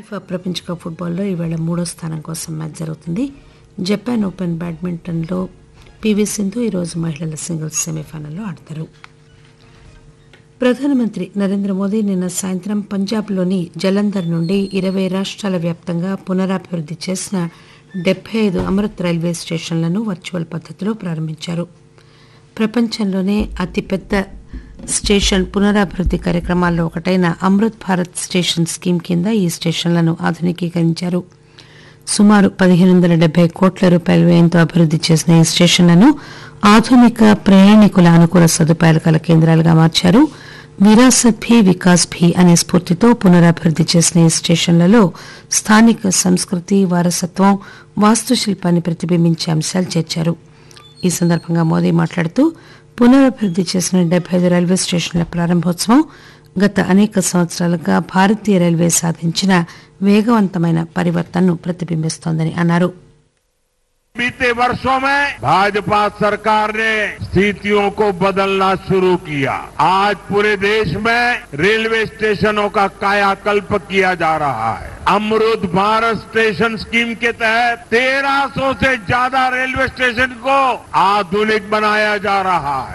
FIFA ప్రపంచ cup ఫుట్బాల్లో ఈవేళ మూడో స్థానం కోసం మ్యాచ్ జరుగుతుంది జపాన్ ఓపెన్ బ్యాడ్మింటన్లో పీవీ సింధు ఈరోజు మహిళల సింగిల్స్ సెమీఫైనల్లో ఆడతారు ప్రధానమంత్రి నరేంద్ర మోదీ నిన్న సాయంత్రం పంజాబ్లోని జలంధర్ నుండి ఇరవై రాష్ట్రాల వ్యాప్తంగా పునరాభివృద్ధి చేసిన డెబ్బై ఐదు అమృత్ రైల్వే స్టేషన్లను వర్చువల్ పద్దతిలో ప్రారంభించారు ప్రపంచంలోనే అతిపెద్ద స్టేషన్ పునరాభివృద్ధి కార్యక్రమాల్లో ఒకటైన అమృత్ భారత్ స్టేషన్ స్కీమ్ కింద ఈ స్టేషన్లను ఆధునికీకరించారు సుమారు పదిహేను వందల డెబ్బై కోట్ల రూపాయల వ్యయంతో అభివృద్ధి చేసిన ఈ స్టేషన్లను ఆధునిక ప్రయాణికుల అనుకూల సదుపాయాలు కల కేంద్రాలుగా మార్చారు విరాసత్ భీ వికాస్ భీ అనే స్ఫూర్తితో పునరాభివృద్ధి చేసిన ఈ స్టేషన్లలో స్థానిక సంస్కృతి వారసత్వం వాస్తుశిల్పాన్ని ప్రతిబింబించే అంశాలు చేర్చారు ఈ సందర్భంగా మోదీ మాట్లాడుతూ పునరభివృద్ధి చేసిన డెబ్బై ఐదు రైల్వే స్టేషన్ల ప్రారంభోత్సవం గత అనేక సంవత్సరాలుగా భారతీయ రైల్వే సాధించిన వేగవంతమైన పరివర్తనను ప్రతిబింబిస్తోందని అన్నారు बीते वर्षों में भाजपा सरकार ने स्थितियों को बदलना शुरू किया आज पूरे देश में रेलवे स्टेशनों का कायाकल्प किया जा रहा है अमृत भारत स्टेशन स्कीम के तहत 1300 से ज्यादा रेलवे स्टेशन को आधुनिक बनाया जा रहा है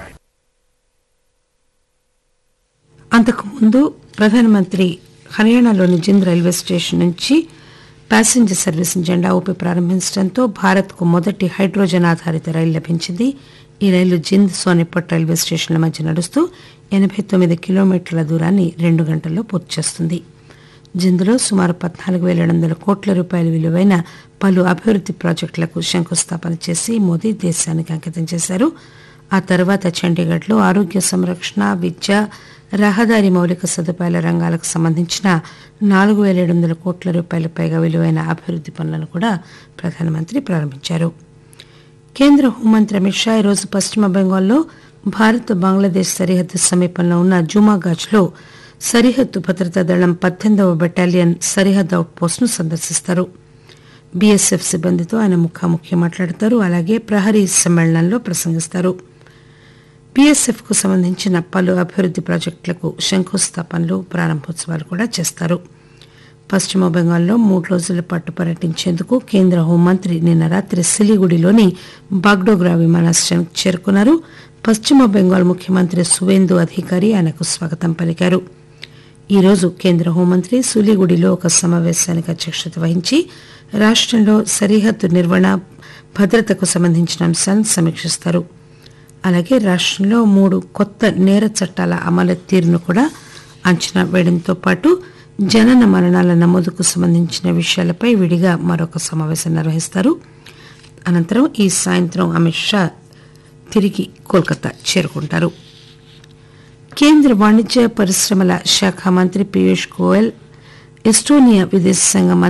అంతకుముందు ప్రధానమంత్రి హర్యానాలోని జింద్ రైల్వే స్టేషన్ నుంచి ప్యాసింజర్ సర్వీస్ జెండా ఊపి ప్రారంభించడంతో భారత్కు మొదటి హైడ్రోజన్ ఆధారిత రైలు లభించింది ఈ రైలు జింద్ సోనిపట్ రైల్వే స్టేషన్ల మధ్య నడుస్తూ ఎనబై తొమ్మిది కిలోమీటర్ల దూరాన్ని రెండు గంటల్లో పూర్తి చేస్తుంది జింద్లో సుమారు పద్నాలుగు వేల ఏడు వందల కోట్ల రూపాయల విలువైన పలు అభివృద్ది ప్రాజెక్టులకు శంకుస్థాపన చేసి మోదీ దేశానికి అంకితం చేశారు ఆ తర్వాత చండీగఢ్లో ఆరోగ్య సంరక్షణ విద్య రహదారి మౌలిక సదుపాయాల రంగాలకు సంబంధించిన నాలుగు వేల ఏడు వందల కోట్ల రూపాయల పైగా విలువైన అభివృద్ది పనులను కూడా ప్రధానమంత్రి ప్రారంభించారు కేంద్ర హోంమంత్రి అమిత్ షా ఈరోజు పశ్చిమ బెంగాల్లో భారత్ బంగ్లాదేశ్ సరిహద్దు సమీపంలో ఉన్న జుమాగాజ్లో సరిహద్దు భద్రతా దళం పద్దెనిమిదవ బెటాలియన్ సరిహద్దు అవుట్ పోస్టును సందర్శిస్తారు బీఎస్ఎఫ్ సిబ్బందితో ఆయన ముఖాముఖి మాట్లాడతారు అలాగే ప్రహరీ సమ్మేళనంలో ప్రసంగిస్తారు బీఎస్ఎఫ్ కు సంబంధించిన పలు అభివృద్ది ప్రాజెక్టులకు శంకుస్థాపనలు ప్రారంభోత్సవాలు కూడా చేస్తారు పశ్చిమ బెంగాల్లో మూడు రోజుల పాటు పర్యటించేందుకు కేంద్ర హోంమంత్రి నిన్న రాత్రి సిలిగుడిలోని బాగ్డోగ్రా విమానాశ్రయానికి చేరుకున్నారు పశ్చిమ బెంగాల్ ముఖ్యమంత్రి సువేందు అధికారి ఆయనకు స్వాగతం పలికారు ఈ రోజు కేంద్ర హోంమంత్రి సులిగుడిలో ఒక సమావేశానికి అధ్యక్షత వహించి రాష్టంలో సరిహద్దు నిర్వహణ భద్రతకు సంబంధించిన అంశాలను సమీక్షిస్తారు అలాగే రాష్టంలో మూడు కొత్త నేర చట్టాల అమలు తీరును కూడా అంచనా వేయడంతో పాటు జనన మరణాల నమోదుకు సంబంధించిన విషయాలపై విడిగా మరొక సమావేశం నిర్వహిస్తారు అనంతరం ఈ సాయంత్రం అమిత్ షా తిరిగి కోల్కతా చేరుకుంటారు కేంద్ర వాణిజ్య పరిశ్రమల శాఖ మంత్రి పీయూష్ గోయల్ ఎస్టోనియా విదేశాంగ